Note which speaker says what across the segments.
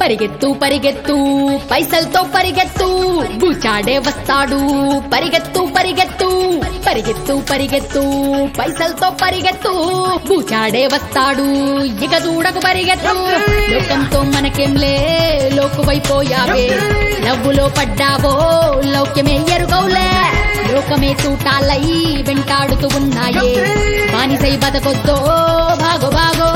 Speaker 1: పరిగెత్తు పరిగెత్తు పైసలతో పరిగెత్తు బూచాడే వస్తాడు పరిగెత్తు పరిగెత్తు పరిగెత్తు పరిగెత్తు పైసలతో పరిగెత్తు బూచాడే వస్తాడు ఇక దూడకు పరిగెత్తు లోకంతో మనకేంలే లోకువైపోయావే నవ్వులో పడ్డావో లౌక్యమే ఎరుగవులే లోకమే తూటాలై వెంటాడుతూ ఉన్నాయే బానిసై బతకొద్దో బాగో బాగో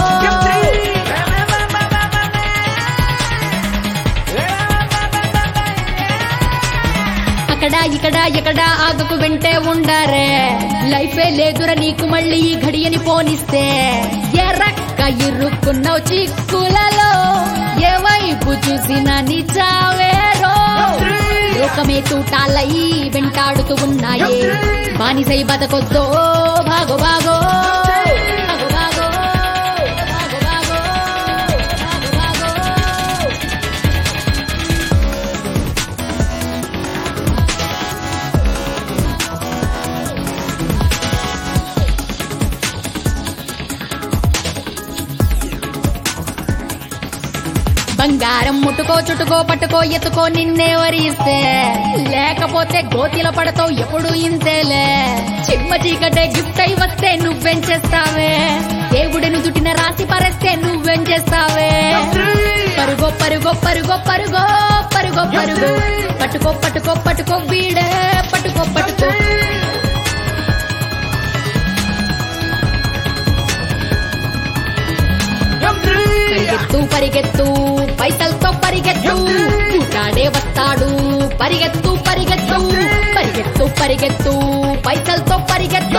Speaker 1: అక్కడ ఇక్కడ ఎక్కడ ఆగకు వెంటే ఉండరే లైఫే లేదురా నీకు మళ్ళీ ఈ ఘడియని పోనిస్తే ఎరక్క ఇరుక్కున్నావు చిక్కులలో ఏ వైపు చూసినా నీ చావేరో లోకమే తూటాలై వెంటాడుతూ ఉన్నాయే బానిసై బతకొద్దో బాగో బాగో బాగో బాగో బాగో బాగో బాగో బాగో బంగారం ముట్టుకో చుట్టుకో పట్టుకో ఎత్తుకో నిన్నే వరిస్తే లేకపోతే గోతిలో పడతావు ఎప్పుడు ఇంతేలే చిమ్మ చీకటే గిఫ్ట్ అయి వస్తే నువ్వేం చేస్తావే దేవుడిని దుటిన రాసి పరేస్తే నువ్వేం చేస్తావే పరుగో పరుగో పరుగో పరుగో పరుగో పరుగో పట్టుకో పట్టుకో పట్టుకో వీడే పట్టుకో పట్టుకో పరిగెత్తు పరిగెత్తు పైసలతో పరిగెత్తు కూటాడే వస్తాడు పరిగెత్తు పరిగెత్తు పరిగెత్తు పరిగెత్తు పైసలతో పరిగెత్తు